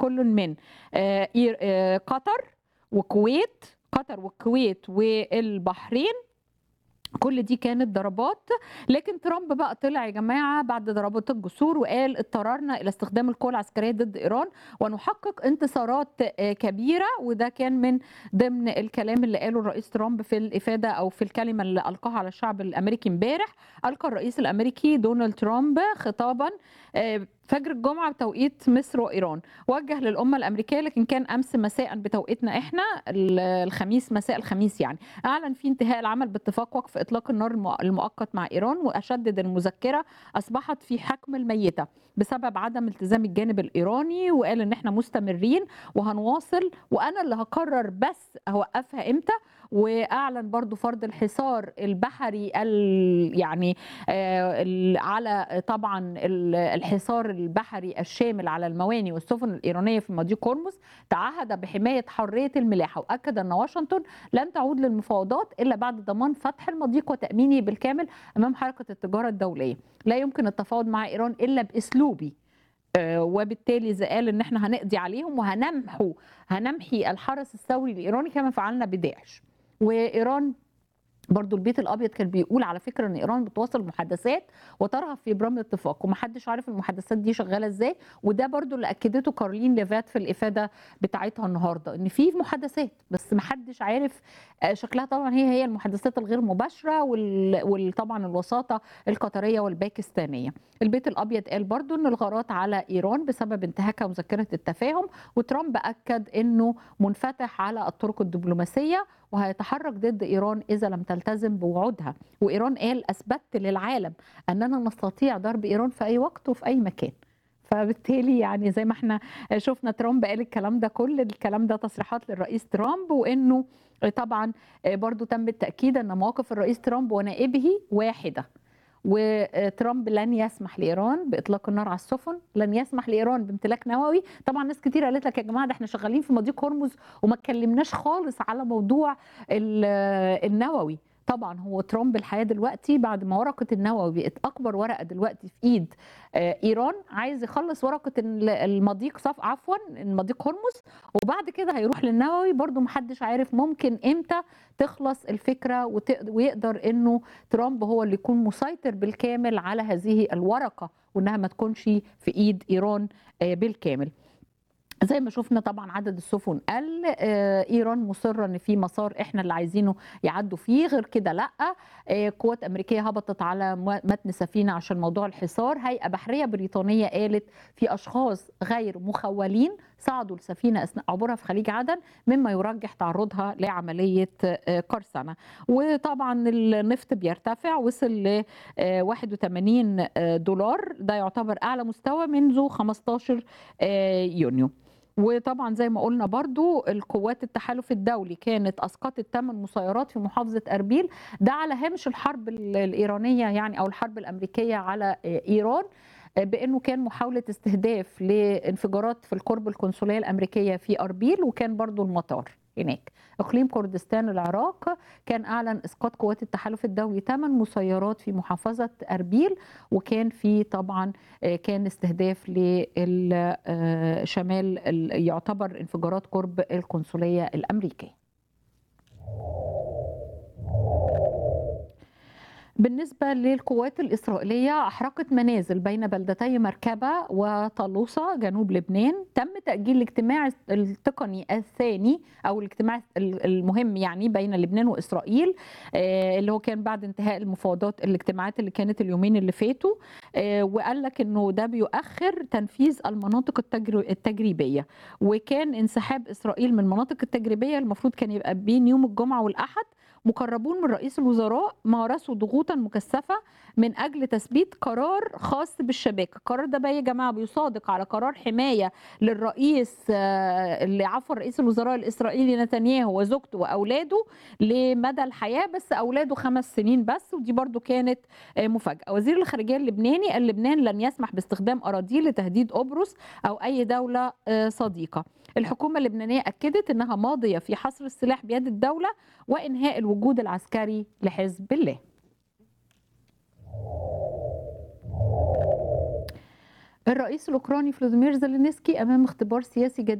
كل من آه، إير- آه، قطر وكويت قطر والكويت والبحرين كل دي كانت ضربات لكن ترامب بقى طلع يا جماعه بعد ضربات الجسور وقال اضطررنا الى استخدام القوى العسكريه ضد ايران ونحقق انتصارات آه، كبيره وده كان من ضمن الكلام اللي قاله الرئيس ترامب في الافاده او في الكلمه اللي القاها على الشعب الامريكي امبارح القى الرئيس الامريكي دونالد ترامب خطابا آه، فجر الجمعه بتوقيت مصر وايران وجه للامه الامريكيه لكن كان امس مساء بتوقيتنا احنا ال- الخميس مساء الخميس يعني اعلن فيه انتهاء العمل باتفاق وقف اطلاق النار المؤ- المؤقت مع ايران واشدد المذكره اصبحت في حكم الميته بسبب عدم التزام الجانب الايراني وقال ان احنا مستمرين وهنواصل وانا اللي هقرر بس اوقفها امتى واعلن برضو فرض الحصار البحري ال يعني آه، ال- على طبعا ال- الحصار البحري الشامل على المواني والسفن الايرانيه في مضيق هرمز تعهد بحمايه حريه الملاحه واكد ان واشنطن لن تعود للمفاوضات الا بعد ضمان فتح المضيق وتامينه بالكامل امام حركه التجاره الدوليه لا يمكن التفاوض مع ايران الا باسلوبي آه، وبالتالي اذا قال ان احنا هنقضي عليهم وهنمحو هنمحي الحرس الثوري الايراني كما فعلنا بداعش وايران برضو البيت الابيض كان بيقول على فكره ان ايران بتواصل محادثات وترغب في ابرام الاتفاق ومحدش عارف المحادثات دي شغاله ازاي وده برضو اللي اكدته كارلين ليفات في الافاده بتاعتها النهارده ان في محادثات بس محدش عارف آه، شكلها طبعا هي هي المحادثات الغير مباشره وال- وطبعا الوساطه القطريه والباكستانيه البيت الابيض قال برضو ان الغارات على ايران بسبب انتهاكها مذكره التفاهم وترامب اكد انه منفتح على الطرق الدبلوماسيه وهيتحرك ضد ايران اذا لم تلتزم بوعودها وايران قال اثبتت للعالم اننا نستطيع ضرب ايران في اي وقت وفي اي مكان فبالتالي يعني زي ما احنا شفنا ترامب قال الكلام ده كل الكلام ده تصريحات للرئيس ترامب وانه طبعا برضو تم التاكيد ان مواقف الرئيس ترامب ونائبه واحده وترامب لن يسمح لايران باطلاق النار على السفن لن يسمح لايران بامتلاك نووي طبعا ناس كتير قالت لك يا جماعه ده احنا شغالين في مضيق هرمز وما اتكلمناش خالص على موضوع ال- النووي طبعا هو ترامب الحياه دلوقتي بعد ما ورقه النووي بقت اكبر ورقه دلوقتي في ايد آه، ايران عايز يخلص ورقه ال- المضيق صف عفوا المضيق هرمز وبعد كده هيروح للنووي برضو محدش عارف ممكن امتى تخلص الفكره وتق- ويقدر انه ترامب هو اللي يكون مسيطر بالكامل على هذه الورقه وانها ما تكونش في ايد ايران آه، بالكامل زي ما شفنا طبعا عدد السفن قل آه، ايران مصره ان في مسار احنا اللي عايزينه يعدوا فيه غير كده لا آه، قوات امريكيه هبطت على م- متن سفينه عشان موضوع الحصار هيئه بحريه بريطانيه قالت في اشخاص غير مخولين صعدوا السفينه اثناء عبورها في خليج عدن مما يرجح تعرضها لعمليه آه، قرصنه وطبعا النفط بيرتفع وصل ل آه، 81 دولار ده يعتبر اعلى مستوى منذ 15 آه، يونيو وطبعا زي ما قلنا برضو القوات التحالف الدولي كانت اسقطت ثمان مسيرات في محافظه اربيل ده على هامش الحرب ال- الايرانيه يعني او الحرب الامريكيه على آه، ايران آه، بانه كان محاوله استهداف لانفجارات في القرب القنصليه الامريكيه في اربيل وكان برضو المطار هناك اقليم كردستان العراق كان اعلن اسقاط قوات التحالف الدولي ثمان مسيرات في محافظه اربيل وكان في طبعا آه، كان استهداف لشمال يعتبر انفجارات قرب القنصليه الامريكيه بالنسبة للقوات الإسرائيلية أحرقت منازل بين بلدتي مركبة وطلوسة جنوب لبنان تم تأجيل الاجتماع التقني الثاني أو الاجتماع المهم يعني بين لبنان وإسرائيل آه، اللي هو كان بعد انتهاء المفاوضات الاجتماعات اللي كانت اليومين اللي فاتوا آه، وقال لك انه ده بيؤخر تنفيذ المناطق التجر- التجريبيه وكان انسحاب اسرائيل من المناطق التجريبيه المفروض كان يبقى بين يوم الجمعه والاحد مقربون من رئيس الوزراء مارسوا ضغوطا مكثفه من اجل تثبيت قرار خاص بالشباك، القرار ده بقى يا جماعه بيصادق على قرار حمايه للرئيس آه، اللي عفوا رئيس الوزراء الاسرائيلي نتنياهو وزوجته واولاده لمدى الحياه بس اولاده خمس سنين بس ودي برضو كانت آه، مفاجاه، وزير الخارجيه اللبناني قال لبنان لن يسمح باستخدام اراضيه لتهديد قبرص او اي دوله آه، صديقه. الحكومه اللبنانيه اكدت انها ماضيه في حصر السلاح بيد الدوله وانهاء الوجود العسكري لحزب الله. الرئيس الأوكراني فلاديمير زيلينسكي أمام اختبار سياسي جديد